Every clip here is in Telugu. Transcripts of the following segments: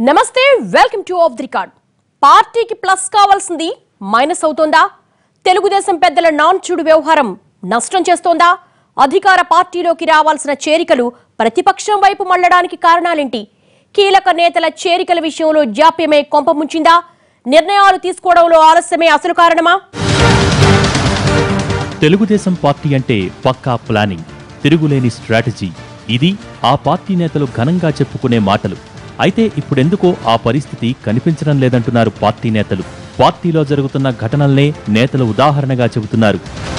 నమస్తే welcome to off the record పార్టీకి ప్లస్ కావాల్సింది మైనస్ అవుతోందా తెలుగుదేశం పెద్దల నాన్ చూడు వ్యవహారం నష్టం చేస్తోందా అధికార పార్టీలోకి రావాల్సిన చేరికలు ప్రతిపక్షం వైపు మళ్లడానికి కారణాలేంటి కీలక నేతల చేరికల విషయంలో జాప్యమే కొంపముంచిందా నిర్ణయాలు తీసుకోవడంలో ఆలస్యమే అసలు కారణమా తెలుగుదేశం పార్టీ అంటే పక్కా ప్లానింగ్ తిరుగులేని స్ట్రాటజీ ఇది ఆ పార్టీ నేతలు ఘనంగా చెప్పుకునే మాటలు అయితే ఇప్పుడెందుకో ఆ పరిస్థితి కనిపించడం లేదంటున్నారు పార్టీ నేతలు పార్టీలో జరుగుతున్న ఘటనల్నే నేతలు ఉదాహరణగా చెబుతున్నారు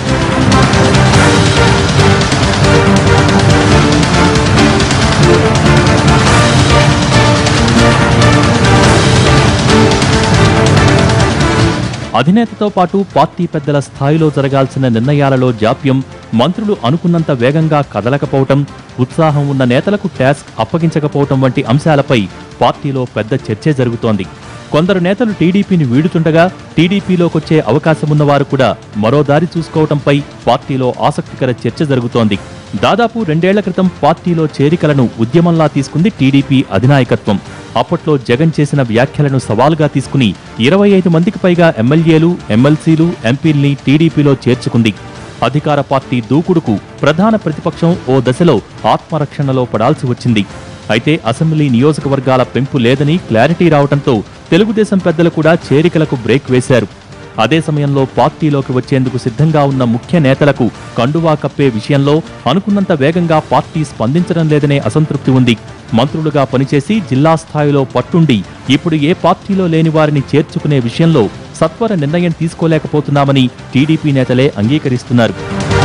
అధినేతతో పాటు పార్టీ పెద్దల స్థాయిలో జరగాల్సిన నిర్ణయాలలో జాప్యం మంత్రులు అనుకున్నంత వేగంగా కదలకపోవటం ఉత్సాహం ఉన్న నేతలకు టాస్క్ అప్పగించకపోవటం వంటి అంశాలపై పార్టీలో పెద్ద చర్చే జరుగుతోంది కొందరు నేతలు టీడీపీని వీడుతుండగా టీడీపీలోకొచ్చే అవకాశమున్న వారు కూడా మరో దారి చూసుకోవటంపై పార్టీలో ఆసక్తికర చర్చ జరుగుతోంది దాదాపు రెండేళ్ల క్రితం పార్టీలో చేరికలను ఉద్యమంలా తీసుకుంది టీడీపీ అధినాయకత్వం అప్పట్లో జగన్ చేసిన వ్యాఖ్యలను సవాలుగా తీసుకుని ఇరవై ఐదు మందికి పైగా ఎమ్మెల్యేలు ఎమ్మెల్సీలు ఎంపీల్ని టీడీపీలో చేర్చుకుంది అధికార పార్టీ దూకుడుకు ప్రధాన ప్రతిపక్షం ఓ దశలో ఆత్మరక్షణలో పడాల్సి వచ్చింది అయితే అసెంబ్లీ నియోజకవర్గాల పెంపు లేదని క్లారిటీ రావడంతో తెలుగుదేశం పెద్దలు కూడా చేరికలకు బ్రేక్ వేశారు అదే సమయంలో పార్టీలోకి వచ్చేందుకు సిద్ధంగా ఉన్న ముఖ్య నేతలకు కండువా కప్పే విషయంలో అనుకున్నంత వేగంగా పార్టీ స్పందించడం లేదనే అసంతృప్తి ఉంది మంత్రులుగా పనిచేసి జిల్లా స్థాయిలో పట్టుండి ఇప్పుడు ఏ పార్టీలో లేని వారిని చేర్చుకునే విషయంలో సత్వర నిర్ణయం తీసుకోలేకపోతున్నామని టీడీపీ నేతలే అంగీకరిస్తున్నారు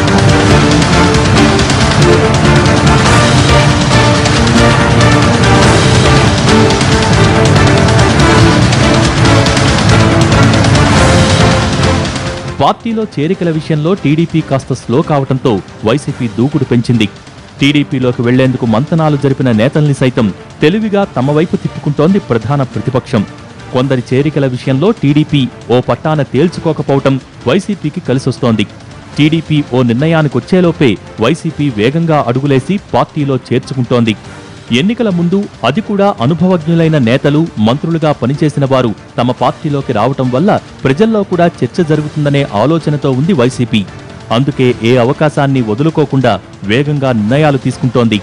పార్టీలో చేరికల విషయంలో టీడీపీ కాస్త స్లో కావటంతో వైసీపీ దూకుడు పెంచింది టీడీపీలోకి వెళ్లేందుకు మంతనాలు జరిపిన నేతల్ని సైతం తెలివిగా తమ వైపు తిప్పుకుంటోంది ప్రధాన ప్రతిపక్షం కొందరి చేరికల విషయంలో టీడీపీ ఓ పట్టాన తేల్చుకోకపోవటం వైసీపీకి కలిసొస్తోంది టీడీపీ ఓ నిర్ణయానికొచ్చేలోపే వైసీపీ వేగంగా అడుగులేసి పార్టీలో చేర్చుకుంటోంది ఎన్నికల ముందు అది కూడా అనుభవజ్ఞులైన నేతలు మంత్రులుగా పనిచేసిన వారు తమ పార్టీలోకి రావటం వల్ల ప్రజల్లో కూడా చర్చ జరుగుతుందనే ఆలోచనతో ఉంది వైసీపీ అందుకే ఏ అవకాశాన్ని వదులుకోకుండా వేగంగా నిర్ణయాలు తీసుకుంటోంది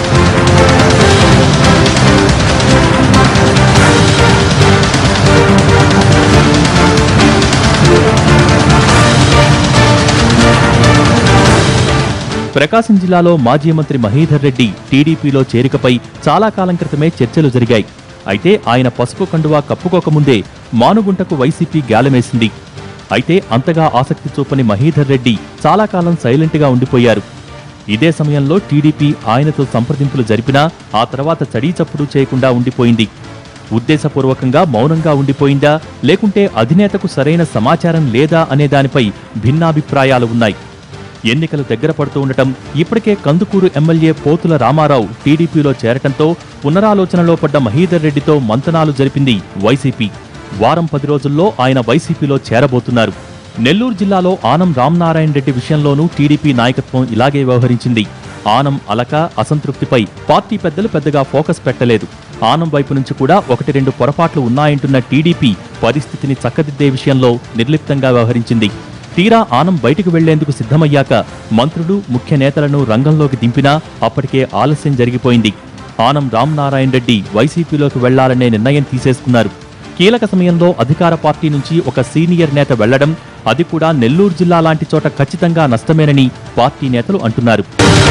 ప్రకాశం జిల్లాలో మాజీ మంత్రి మహీధర్ రెడ్డి టీడీపీలో చేరికపై చాలా కాలం క్రితమే చర్చలు జరిగాయి అయితే ఆయన పసుపు కండువా కప్పుకోకముందే మానుగుంటకు వైసీపీ గ్యాలమేసింది అయితే అంతగా ఆసక్తి చూపని మహీధర్ రెడ్డి చాలా కాలం సైలెంట్గా ఉండిపోయారు ఇదే సమయంలో టీడీపీ ఆయనతో సంప్రదింపులు జరిపినా ఆ తర్వాత చడీచప్పుడు చేయకుండా ఉండిపోయింది ఉద్దేశపూర్వకంగా మౌనంగా ఉండిపోయిందా లేకుంటే అధినేతకు సరైన సమాచారం లేదా అనే దానిపై భిన్నాభిప్రాయాలు ఉన్నాయి ఎన్నికలు దగ్గర పడుతూ ఉండటం ఇప్పటికే కందుకూరు ఎమ్మెల్యే పోతుల రామారావు టీడీపీలో చేరటంతో పునరాలోచనలో పడ్డ మహీధర్ రెడ్డితో మంతనాలు జరిపింది వైసీపీ వారం పది రోజుల్లో ఆయన వైసీపీలో చేరబోతున్నారు నెల్లూరు జిల్లాలో ఆనం రామనారాయణ రెడ్డి విషయంలోనూ టీడీపీ నాయకత్వం ఇలాగే వ్యవహరించింది ఆనం అలక అసంతృప్తిపై పార్టీ పెద్దలు పెద్దగా ఫోకస్ పెట్టలేదు ఆనం వైపు నుంచి కూడా ఒకటి రెండు పొరపాట్లు ఉన్నాయంటున్న టీడీపీ పరిస్థితిని చక్కదిద్దే విషయంలో నిర్లిప్తంగా వ్యవహరించింది తీరా ఆనం బయటకు వెళ్లేందుకు సిద్ధమయ్యాక మంత్రులు ముఖ్య నేతలను రంగంలోకి దింపినా అప్పటికే ఆలస్యం జరిగిపోయింది ఆనం రామనారాయణ రెడ్డి వైసీపీలోకి వెళ్లాలనే నిర్ణయం తీసేసుకున్నారు కీలక సమయంలో అధికార పార్టీ నుంచి ఒక సీనియర్ నేత వెళ్లడం అది కూడా నెల్లూరు జిల్లా లాంటి చోట ఖచ్చితంగా నష్టమేనని పార్టీ నేతలు అంటున్నారు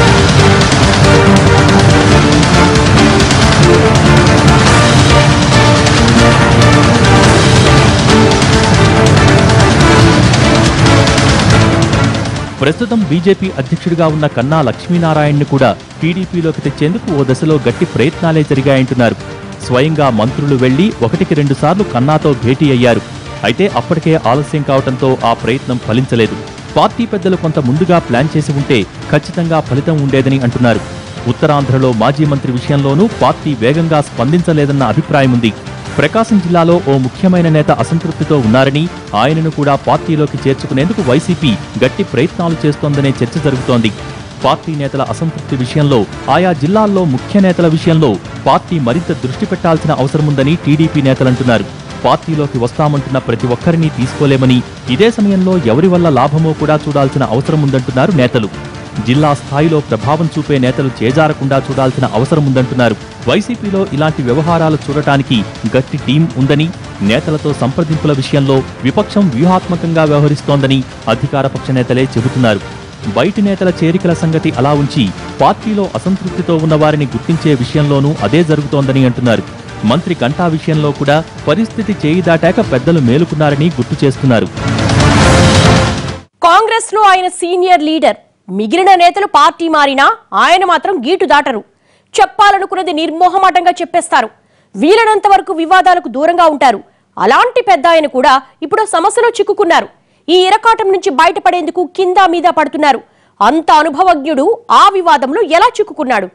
ప్రస్తుతం బీజేపీ అధ్యక్షుడిగా ఉన్న కన్నా లక్ష్మీనారాయణ్ని కూడా టీడీపీలోకి తెచ్చేందుకు ఓ దశలో గట్టి ప్రయత్నాలే జరిగాయంటున్నారు స్వయంగా మంత్రులు వెళ్లి ఒకటికి రెండు సార్లు కన్నాతో భేటీ అయ్యారు అయితే అప్పటికే ఆలస్యం కావడంతో ఆ ప్రయత్నం ఫలించలేదు పార్టీ పెద్దలు కొంత ముందుగా ప్లాన్ చేసి ఉంటే ఖచ్చితంగా ఫలితం ఉండేదని అంటున్నారు ఉత్తరాంధ్రలో మాజీ మంత్రి విషయంలోనూ పార్టీ వేగంగా స్పందించలేదన్న అభిప్రాయం ఉంది ప్రకాశం జిల్లాలో ఓ ముఖ్యమైన నేత అసంతృప్తితో ఉన్నారని ఆయనను కూడా పార్టీలోకి చేర్చుకునేందుకు వైసీపీ గట్టి ప్రయత్నాలు చేస్తోందనే చర్చ జరుగుతోంది పార్టీ నేతల అసంతృప్తి విషయంలో ఆయా జిల్లాల్లో ముఖ్య నేతల విషయంలో పార్టీ మరింత దృష్టి పెట్టాల్సిన అవసరముందని టీడీపీ నేతలంటున్నారు పార్టీలోకి వస్తామంటున్న ప్రతి ఒక్కరినీ తీసుకోలేమని ఇదే సమయంలో ఎవరి వల్ల లాభమో కూడా చూడాల్సిన అవసరం ఉందంటున్నారు నేతలు జిల్లా స్థాయిలో ప్రభావం చూపే నేతలు చేజారకుండా చూడాల్సిన అవసరం ఉందంటున్నారు వైసీపీలో ఇలాంటి వ్యవహారాలు చూడటానికి గట్టి టీం ఉందని నేతలతో సంప్రదింపుల విషయంలో విపక్షం వ్యూహాత్మకంగా వ్యవహరిస్తోందని అధికార పక్ష నేతలే చెబుతున్నారు బయటి నేతల చేరికల సంగతి అలా ఉంచి పార్టీలో అసంతృప్తితో ఉన్న వారిని గుర్తించే విషయంలోనూ అదే జరుగుతోందని అంటున్నారు మంత్రి గంటా విషయంలో కూడా పరిస్థితి చేయి దాటాక పెద్దలు మేలుకున్నారని గుర్తు చేస్తున్నారు కాంగ్రెస్ లో ఆయన సీనియర్ లీడర్ మిగిలిన నేతలు పార్టీ మారినా ఆయన మాత్రం గీటు దాటరు చెప్పాలనుకున్నది నిర్మోహమాటంగా చెప్పేస్తారు వీలైనంత వరకు వివాదాలకు దూరంగా ఉంటారు అలాంటి పెద్ద ఆయన కూడా ఇప్పుడు సమస్యలో చిక్కుకున్నారు ఈ ఇరకాటం నుంచి బయటపడేందుకు కింద మీద పడుతున్నారు అంత అనుభవజ్ఞుడు ఆ వివాదంలో ఎలా చిక్కుకున్నాడు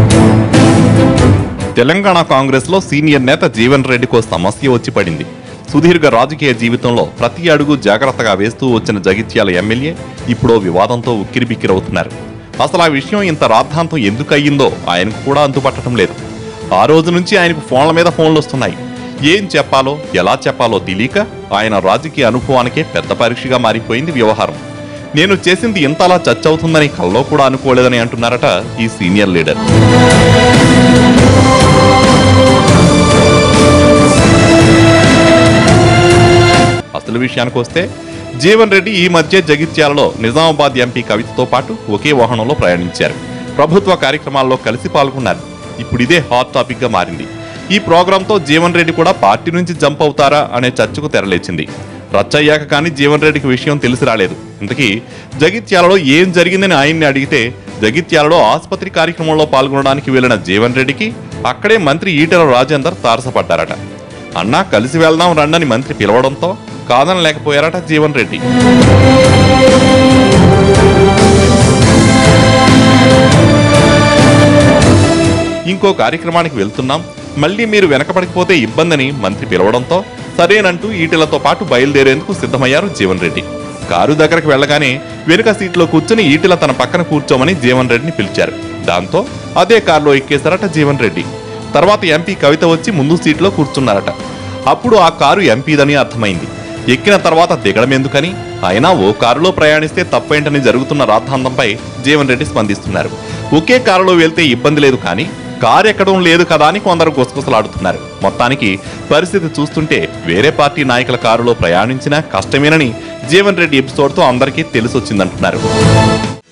తెలంగాణ కాంగ్రెస్ లో సీనియర్ నేత జీవన్ రెడ్డికో సమస్య వచ్చి పడింది సుదీర్ఘ రాజకీయ జీవితంలో ప్రతి అడుగు జాగ్రత్తగా వేస్తూ వచ్చిన జగిత్యాల ఎమ్మెల్యే ఇప్పుడో వివాదంతో ఉక్కిరిబిక్కిరవుతున్నారు అసలు ఆ విషయం ఇంత రాద్ధాంతం ఎందుకు అయ్యిందో ఆయనకు కూడా అంతుపట్టడం లేదు ఆ రోజు నుంచి ఆయనకు ఫోన్ల మీద ఫోన్లు వస్తున్నాయి ఏం చెప్పాలో ఎలా చెప్పాలో తెలియక ఆయన రాజకీయ అనుభవానికే పెద్ద పరీక్షగా మారిపోయింది వ్యవహారం నేను చేసింది ఇంతలా చచ్చవుతుందని కల్లో కూడా అనుకోలేదని అంటున్నారట ఈ సీనియర్ లీడర్ అసలు విషయానికి వస్తే జీవన్ రెడ్డి ఈ మధ్య జగిత్యాలలో నిజామాబాద్ ఎంపీ కవితతో పాటు ఒకే వాహనంలో ప్రయాణించారు ప్రభుత్వ కార్యక్రమాల్లో కలిసి పాల్గొన్నారు ఇప్పుడు ఇదే హాట్ టాపిక్ గా మారింది ఈ ప్రోగ్రాంతో జీవన్ రెడ్డి కూడా పార్టీ నుంచి జంప్ అవుతారా అనే చర్చకు తెరలేచింది రచ్చయ్యాక కానీ జీవన్ రెడ్డికి విషయం తెలిసి రాలేదు ఇంతకీ జగిత్యాలలో ఏం జరిగిందని ఆయన్ని అడిగితే జగిత్యాలలో ఆసుపత్రి కార్యక్రమంలో పాల్గొనడానికి వెళ్లిన జీవన్ రెడ్డికి అక్కడే మంత్రి ఈటెల రాజేందర్ తారసపడ్డారట అన్నా కలిసి వెళ్దాం రండని మంత్రి పిలవడంతో కాదని లేకపోయారట జీవన్ రెడ్డి ఇంకో కార్యక్రమానికి వెళ్తున్నాం మళ్ళీ మీరు వెనకబడిపోతే ఇబ్బందని మంత్రి పిలవడంతో సరేనంటూ ఈటెలతో పాటు బయలుదేరేందుకు సిద్ధమయ్యారు జీవన్ రెడ్డి కారు దగ్గరకు వెళ్ళగానే వెనుక సీట్లో కూర్చుని ఈటెల తన పక్కన కూర్చోమని జీవన్ రెడ్డిని పిలిచారు దాంతో అదే కారులో ఎక్కేశారట జీవన్ రెడ్డి తర్వాత ఎంపీ కవిత వచ్చి ముందు సీట్లో కూర్చున్నారట అప్పుడు ఆ కారు ఎంపీదని అర్థమైంది ఎక్కిన తర్వాత దిగడం ఎందుకని అయినా ఓ కారులో ప్రయాణిస్తే తప్పేంటని జరుగుతున్న రాద్ధాంతంపై జీవన్ రెడ్డి స్పందిస్తున్నారు ఒకే కారులో వెళ్తే ఇబ్బంది లేదు కానీ కారు ఎక్కడం లేదు కదా అని కొందరు గుసగుసలాడుతున్నారు మొత్తానికి పరిస్థితి చూస్తుంటే వేరే పార్టీ నాయకుల కారులో ప్రయాణించినా కష్టమేనని జీవన్ రెడ్డి ఎపిసోడ్తో అందరికీ తెలిసొచ్చిందంటున్నారు